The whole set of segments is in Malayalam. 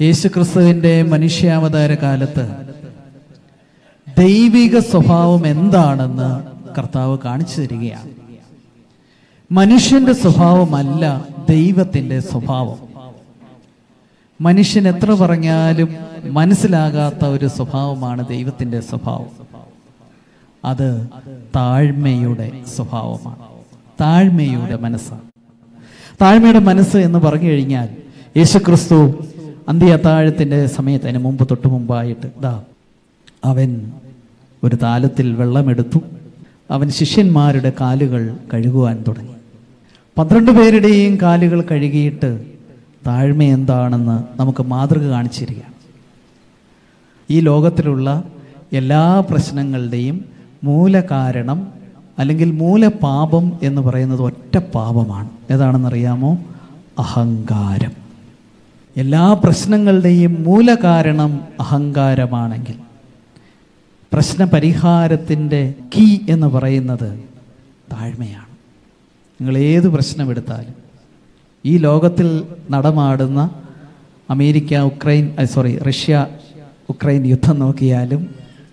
യേശുക്രിസ്തുവിന്റെ മനുഷ്യാവതാര കാലത്ത് ദൈവിക സ്വഭാവം എന്താണെന്ന് കർത്താവ് കാണിച്ചു തരികയാണ് മനുഷ്യന്റെ സ്വഭാവമല്ല ദൈവത്തിന്റെ സ്വഭാവം മനുഷ്യൻ എത്ര പറഞ്ഞാലും മനസ്സിലാകാത്ത ഒരു സ്വഭാവമാണ് ദൈവത്തിന്റെ സ്വഭാവം അത് താഴ്മയുടെ സ്വഭാവമാണ് താഴ്മയുടെ മനസ്സാണ് താഴ്മയുടെ മനസ്സ് എന്ന് പറഞ്ഞു കഴിഞ്ഞാൽ യേശുക്രിസ്തു അന്ത്യ അത്താഴത്തിന്റെ സമയത്ത് അതിന് മുമ്പ് തൊട്ട് മുമ്പായിട്ട് ദാ അവൻ ഒരു താലത്തിൽ വെള്ളമെടുത്തു അവൻ ശിഷ്യന്മാരുടെ കാലുകൾ കഴുകുവാൻ തുടങ്ങി പന്ത്രണ്ട് പേരുടെയും കാലുകൾ കഴുകിയിട്ട് താഴ്മ എന്താണെന്ന് നമുക്ക് മാതൃക കാണിച്ചിരിക്കുകയാണ് ഈ ലോകത്തിലുള്ള എല്ലാ പ്രശ്നങ്ങളുടെയും മൂലകാരണം അല്ലെങ്കിൽ മൂലപാപം എന്ന് പറയുന്നത് ഒറ്റ പാപമാണ് ഏതാണെന്നറിയാമോ അഹങ്കാരം എല്ലാ പ്രശ്നങ്ങളുടെയും മൂലകാരണം അഹങ്കാരമാണെങ്കിൽ പ്രശ്ന പരിഹാരത്തിൻ്റെ കീ എന്ന് പറയുന്നത് താഴ്മയാണ് നിങ്ങൾ ഏത് പ്രശ്നമെടുത്താലും ഈ ലോകത്തിൽ നടമാടുന്ന America Ukraine sorry Russia Ukraine യുദ്ധം നോക്കിയാലും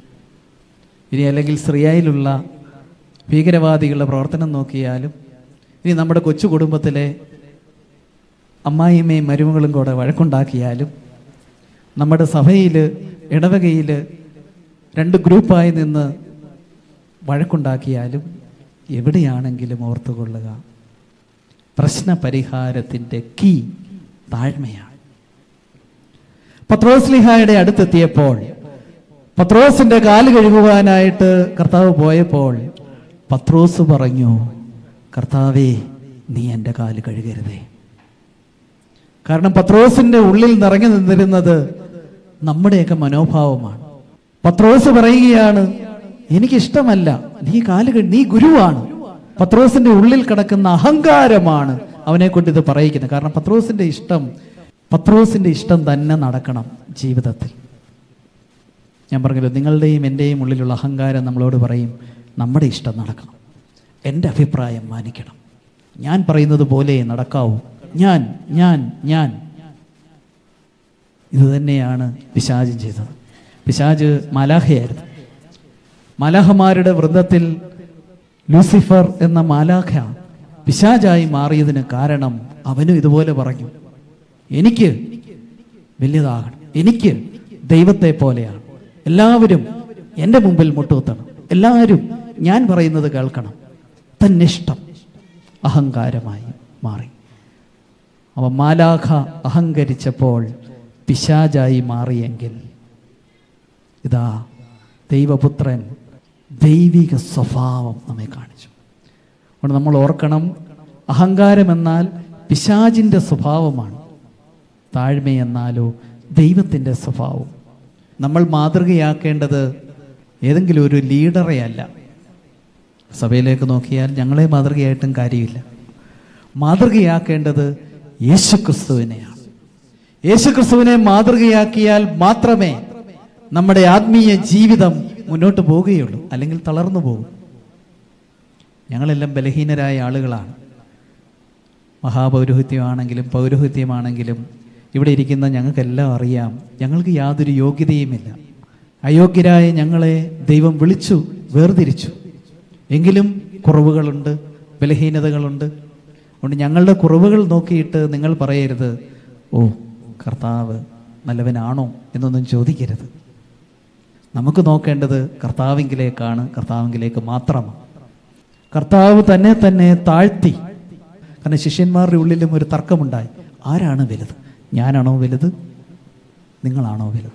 ഇനി അല്ലെങ്കിൽ സിറിയയിലുള്ള ഭീകരവാദികളുടെ പ്രവർത്തനം നോക്കിയാലും ഇനി നമ്മുടെ കൊച്ചു കുടുംബത്തിലെ അമ്മായിമ്മയും മരുമകളും കൂടെ വഴക്കുണ്ടാക്കിയാലും നമ്മുടെ സഭയിൽ ഇടവകയിൽ രണ്ട് ഗ്രൂപ്പായി നിന്ന് വഴക്കുണ്ടാക്കിയാലും എവിടെയാണെങ്കിലും ഓർത്തുകൊള്ളുക പ്രശ്ന പരിഹാരത്തിൻ്റെ കീ താഴ്മയാണ് പത്രോസ്ലിഹായുടെ അടുത്തെത്തിയപ്പോൾ പത്രോസിന്റെ കാല് കഴുകുവാനായിട്ട് കർത്താവ് പോയപ്പോൾ പത്രോസ് പറഞ്ഞു കർത്താവേ നീ എൻ്റെ കാല് കഴുകരുതേ കാരണം പത്രോസിന്റെ ഉള്ളിൽ നിറഞ്ഞു നിന്നിരുന്നത് നമ്മുടെയൊക്കെ മനോഭാവമാണ് പത്രോസ് പറയുകയാണ് എനിക്കിഷ്ടമല്ല നീ കാല് കഴു- നീ ഗുരുവാണ് പത്രോസിന്റെ ഉള്ളിൽ കിടക്കുന്ന അഹങ്കാരമാണ് അവനെ കൊണ്ട് ഇത് പറയിക്കുന്നത് കാരണം പത്രോസിന്റെ ഇഷ്ടം പത്രോസിന്റെ ഇഷ്ടം തന്നെ നടക്കണം ജീവിതത്തിൽ ഞാൻ പറഞ്ഞല്ലോ നിങ്ങളുടെയും എൻ്റെയും ഉള്ളിലുള്ള അഹങ്കാരം നമ്മളോട് പറയും നമ്മുടെ ഇഷ്ടം നടക്കണം എൻ്റെ അഭിപ്രായം മാനിക്കണം ഞാൻ പറയുന്നത് പോലെ നടക്കാവൂ ഞാൻ ഞാൻ ഞാൻ ഇത് തന്നെയാണ് പിശാചും ചെയ്തത് പിശാജ് മാലാഖയായിരുന്നു മാലാഹമാരുടെ വൃന്ദത്തിൽ ലൂസിഫർ എന്ന മാലാഖ പിശാജായി മാറിയതിന് കാരണം അവനും ഇതുപോലെ പറഞ്ഞു എനിക്ക് വലിയതാകണം എനിക്ക് ദൈവത്തെ പോലെയാണ് എല്ലാവരും എൻ്റെ മുമ്പിൽ മുട്ടുകുത്തണം എല്ലാവരും ഞാൻ പറയുന്നത് കേൾക്കണം തന്നിഷ്ടം അഹങ്കാരമായി മാറി അവ മാലാഖ അഹങ്കരിച്ചപ്പോൾ പിശാചായി മാറിയെങ്കിൽ ഇതാ ദൈവപുത്രൻ ദൈവിക സ്വഭാവം നമ്മെ കാണിച്ചു അതുകൊണ്ട് നമ്മൾ ഓർക്കണം അഹങ്കാരം എന്നാൽ പിശാചിൻ്റെ സ്വഭാവമാണ് താഴ്മയെന്നാലോ ദൈവത്തിൻ്റെ സ്വഭാവം നമ്മൾ മാതൃകയാക്കേണ്ടത് ഏതെങ്കിലും ഒരു ലീഡറെ അല്ല സഭയിലേക്ക് നോക്കിയാൽ ഞങ്ങളെ മാതൃകയായിട്ടും കാര്യമില്ല മാതൃകയാക്കേണ്ടത് യേശുക്രിസ്തുവിനെയാണ് യേശുക്രിസ്തുവിനെ മാതൃകയാക്കിയാൽ മാത്രമേ നമ്മുടെ ആത്മീയ ജീവിതം മുന്നോട്ട് പോവുകയുള്ളൂ അല്ലെങ്കിൽ തളർന്നു പോകും ഞങ്ങളെല്ലാം ബലഹീനരായ ആളുകളാണ് മഹാപൗരോഹിത്യമാണെങ്കിലും പൗരോഹിത്യമാണെങ്കിലും ഇവിടെ ഇരിക്കുന്ന ഞങ്ങൾക്കെല്ലാം അറിയാം ഞങ്ങൾക്ക് യാതൊരു യോഗ്യതയുമില്ല അയോഗ്യരായ ഞങ്ങളെ ദൈവം വിളിച്ചു വേർതിരിച്ചു എങ്കിലും കുറവുകളുണ്ട് ബലഹീനതകളുണ്ട് അതുകൊണ്ട് ഞങ്ങളുടെ കുറവുകൾ നോക്കിയിട്ട് നിങ്ങൾ പറയരുത് ഓ കർത്താവ് നല്ലവനാണോ എന്നൊന്നും ചോദിക്കരുത് നമുക്ക് നോക്കേണ്ടത് കർത്താവിങ്കിലേക്കാണ് കർത്താവിങ്കിലേക്ക് മാത്രമാണ് കർത്താവ് തന്നെ തന്നെ താഴ്ത്തി കാരണം ശിഷ്യന്മാരുടെ ഉള്ളിലും ഒരു തർക്കമുണ്ടായി ആരാണ് വലുത് ഞാനാണോ വലുത് നിങ്ങളാണോ വലുത്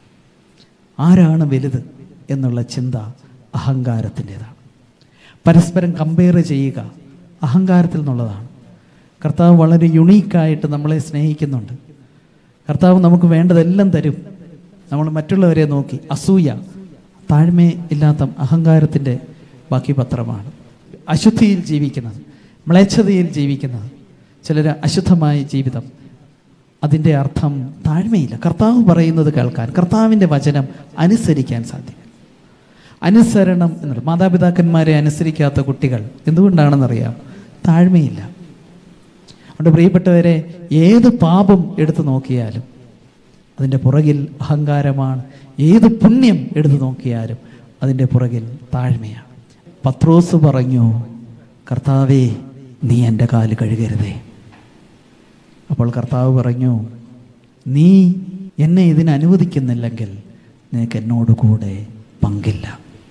ആരാണ് വലുത് എന്നുള്ള ചിന്ത അഹങ്കാരത്തിൻ്റെതാണ് പരസ്പരം കമ്പയർ ചെയ്യുക അഹങ്കാരത്തിൽ നിന്നുള്ളതാണ് കർത്താവ് വളരെ യുണീക്കായിട്ട് നമ്മളെ സ്നേഹിക്കുന്നുണ്ട് കർത്താവ് നമുക്ക് വേണ്ടതെല്ലാം തരും നമ്മൾ മറ്റുള്ളവരെ നോക്കി അസൂയ താഴ്മ ഇല്ലാത്ത അഹങ്കാരത്തിൻ്റെ ബാക്കി പത്രമാണ് അശുദ്ധിയിൽ ജീവിക്കുന്നത് മ്ലേച്ഛതയിൽ ജീവിക്കുന്നത് ചിലർ അശുദ്ധമായ ജീവിതം അതിൻ്റെ അർത്ഥം താഴ്മയില്ല കർത്താവ് പറയുന്നത് കേൾക്കാൻ കർത്താവിൻ്റെ വചനം അനുസരിക്കാൻ സാധ്യം അനുസരണം എന്നുള്ളത് മാതാപിതാക്കന്മാരെ അനുസരിക്കാത്ത കുട്ടികൾ എന്തുകൊണ്ടാണെന്നറിയാം താഴ്മയില്ല അതുകൊണ്ട് പ്രിയപ്പെട്ടവരെ ഏത് പാപം എടുത്തു നോക്കിയാലും അതിൻ്റെ പുറകിൽ അഹങ്കാരമാണ് ഏത് പുണ്യം എടുത്തു നോക്കിയാലും അതിൻ്റെ പുറകിൽ താഴ്മയാണ് പത്രോസ് പറഞ്ഞു കർത്താവേ നീ എൻ്റെ കാല് കഴുകരുതേ അപ്പോൾ കർത്താവ് പറഞ്ഞു നീ എന്നെ ഇതിന് അനുവദിക്കുന്നില്ലെങ്കിൽ നിനക്ക് എന്നോട് കൂടെ പങ്കില്ല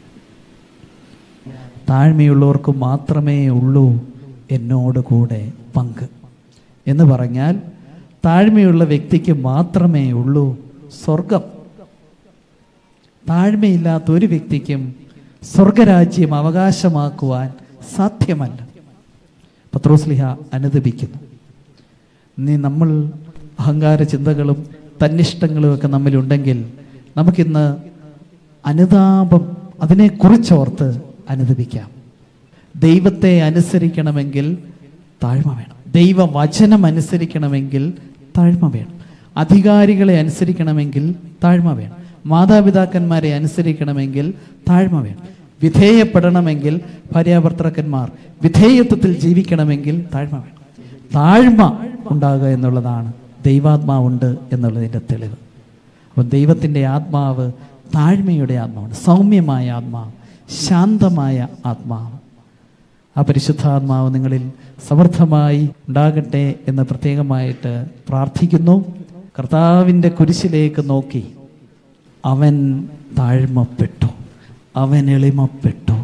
താഴ്മയുള്ളവർക്ക് മാത്രമേ ഉള്ളൂ എന്നോട് കൂടെ പങ്ക് എന്ന് പറഞ്ഞാൽ താഴ്മയുള്ള വ്യക്തിക്ക് മാത്രമേ ഉള്ളൂ സ്വർഗം താഴ്മയില്ലാത്ത ഒരു വ്യക്തിക്കും സ്വർഗരാജ്യം അവകാശമാക്കുവാൻ സാധ്യമല്ല പത്രോസ്ലിഹ അനുദപിക്കുന്നു നീ നമ്മൾ അഹങ്കാര ചിന്തകളും തന്നിഷ്ടങ്ങളും ഒക്കെ നമ്മിലുണ്ടെങ്കിൽ നമുക്കിന്ന് അനുതാപം അതിനെക്കുറിച്ചോർത്ത് അനുദപിക്കാം ദൈവത്തെ അനുസരിക്കണമെങ്കിൽ താഴ്മ വേണം ദൈവവചനം അനുസരിക്കണമെങ്കിൽ താഴ്മ വേണം അധികാരികളെ അനുസരിക്കണമെങ്കിൽ താഴ്മ വേണം മാതാപിതാക്കന്മാരെ അനുസരിക്കണമെങ്കിൽ താഴ്മ വേണം വിധേയപ്പെടണമെങ്കിൽ ഭാര്യാഭർത്തക്കന്മാർ വിധേയത്വത്തിൽ ജീവിക്കണമെങ്കിൽ താഴ്മ വേണം താഴ്മ ഉണ്ടാകുക എന്നുള്ളതാണ് ദൈവാത്മാവുണ്ട് എന്നുള്ളതിൻ്റെ തെളിവ് അപ്പം ദൈവത്തിൻ്റെ ആത്മാവ് താഴ്മയുടെ ആത്മാവാണ് സൗമ്യമായ ആത്മാവ് ശാന്തമായ ആത്മാവ് ആ പരിശുദ്ധാത്മാവ് നിങ്ങളിൽ സമൃദ്ധമായി ഉണ്ടാകട്ടെ എന്ന് പ്രത്യേകമായിട്ട് പ്രാർത്ഥിക്കുന്നു കർത്താവിൻ്റെ കുരിശിലേക്ക് നോക്കി അവൻ താഴ്മപ്പെട്ടു അവൻ എളിമപ്പെട്ടു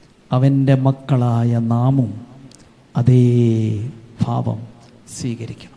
അവൻ്റെ മക്കളായ നാമും അതേ ഭാവം സ്വീകരിക്കും